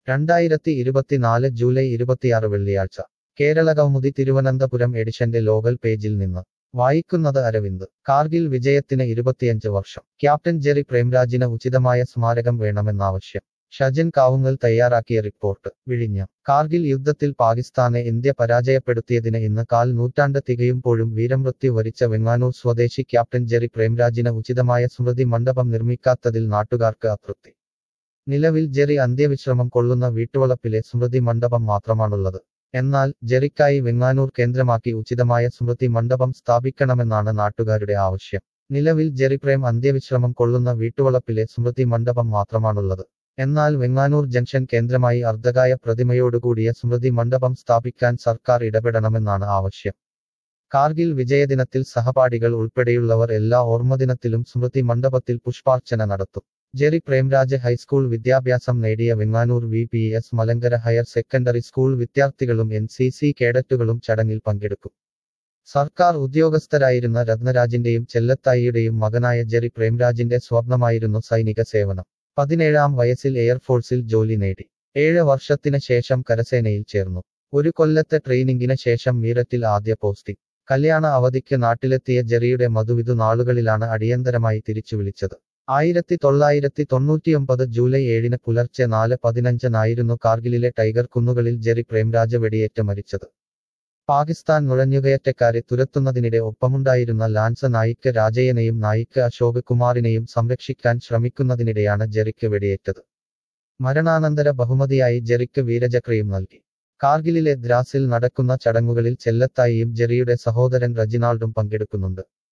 രണ്ടായിരത്തി ഇരുപത്തിനാല് ജൂലൈ ഇരുപത്തിയാറ് വെള്ളിയാഴ്ച കേരള കൗമുദി തിരുവനന്തപുരം എഡിഷന്റെ ലോകൽ പേജിൽ നിന്ന് വായിക്കുന്നത് അരവിന്ദ് കാർഗിൽ വിജയത്തിന് ഇരുപത്തിയഞ്ച് വർഷം ക്യാപ്റ്റൻ ജെറി പ്രേംരാജിന് ഉചിതമായ സ്മാരകം വേണമെന്നാവശ്യം ഷജൻ കാവുങ്ങൽ തയ്യാറാക്കിയ റിപ്പോർട്ട് വിഴിഞ്ഞം കാർഗിൽ യുദ്ധത്തിൽ പാകിസ്ഥാനെ ഇന്ത്യ പരാജയപ്പെടുത്തിയതിന് ഇന്ന് കാൽ നൂറ്റാണ്ട് തികയുമ്പോഴും വീരമൃത്യു വരിച്ച വെങ്ങാനൂർ സ്വദേശി ക്യാപ്റ്റൻ ജെറി പ്രേംരാജിന് ഉചിതമായ സ്മൃതി മണ്ഡപം നിർമ്മിക്കാത്തതിൽ നാട്ടുകാർക്ക് അതൃപ്തി നിലവിൽ ജെറി അന്ത്യവിശ്രമം കൊള്ളുന്ന വീട്ടുവളപ്പിലെ സ്മൃതി മണ്ഡപം മാത്രമാണുള്ളത് എന്നാൽ ജെറിക്കായി വെങ്ങാനൂർ കേന്ദ്രമാക്കി ഉചിതമായ സ്മൃതി മണ്ഡപം സ്ഥാപിക്കണമെന്നാണ് നാട്ടുകാരുടെ ആവശ്യം നിലവിൽ ജെറിപ്രേം അന്ത്യവിശ്രമം കൊള്ളുന്ന വീട്ടുവളപ്പിലെ സ്മൃതി മണ്ഡപം മാത്രമാണുള്ളത് എന്നാൽ വെങ്ങാനൂർ ജംഗ്ഷൻ കേന്ദ്രമായി അർദ്ധകായ പ്രതിമയോടുകൂടിയ സ്മൃതി മണ്ഡപം സ്ഥാപിക്കാൻ സർക്കാർ ഇടപെടണമെന്നാണ് ആവശ്യം കാർഗിൽ വിജയദിനത്തിൽ സഹപാഠികൾ ഉൾപ്പെടെയുള്ളവർ എല്ലാ ഓർമ്മദിനത്തിലും സ്മൃതി മണ്ഡപത്തിൽ പുഷ്പാർച്ചന നടത്തും ജെറി പ്രേംരാജ് ഹൈസ്കൂൾ വിദ്യാഭ്യാസം നേടിയ Venganoor V P S Malankara higher secondary school വിദ്യാർത്ഥികളും എൻ സി സി കേഡറ്റുകളും ചടങ്ങിൽ പങ്കെടുക്കും സർക്കാർ ഉദ്യോഗസ്ഥരായിരുന്ന രത്നരാജിന്റെയും ചെല്ലത്തായിയുടെയും മകനായ ജെറി പ്രേംരാജിന്റെ സ്വപ്നമായിരുന്നു സൈനിക സേവനം പതിനേഴാം വയസ്സിൽ എയർഫോഴ്സിൽ ജോലി നേടി ഏഴ് വർഷത്തിന് ശേഷം കരസേനയിൽ ചേർന്നു ഒരു കൊല്ലത്തെ ട്രെയിനിങ്ങിന് ശേഷം മീററ്റിൽ ആദ്യ പോസ്റ്റിംഗ് കല്യാണ അവധിക്ക് നാട്ടിലെത്തിയ ജെറിയുടെ മധുവിധു നാളുകളിലാണ് അടിയന്തരമായി തിരിച്ചു വിളിച്ചത് ആയിരത്തി തൊള്ളായിരത്തി തൊണ്ണൂറ്റിയൊമ്പത് ജൂലൈ ഏഴിന് പുലർച്ചെ നാല് പതിനഞ്ചിനായിരുന്നു കാർഗിലിലെ ടൈഗർ കുന്നുകളിൽ ജെറി പ്രേംരാജ് വെടിയേറ്റ് മരിച്ചത് പാകിസ്ഥാൻ നുഴഞ്ഞുകയറ്റക്കാരെ തുരത്തുന്നതിനിടെ ഒപ്പമുണ്ടായിരുന്ന ലാൻസ് നായിക്ക് രാജയ്യനെയും നായിക്ക് അശോക് കുമാറിനെയും സംരക്ഷിക്കാൻ ശ്രമിക്കുന്നതിനിടെയാണ് ജെറിക്ക് വെടിയേറ്റത് മരണാനന്തര ബഹുമതിയായി ജെറിക്ക് വീരചക്രയും നൽകി കാർഗിലിലെ ദ്രാസിൽ നടക്കുന്ന ചടങ്ങുകളിൽ ചെല്ലത്തായിയും ജെറിയുടെ സഹോദരൻ റജിനാൾഡും പങ്കെടുക്കുന്നുണ്ട്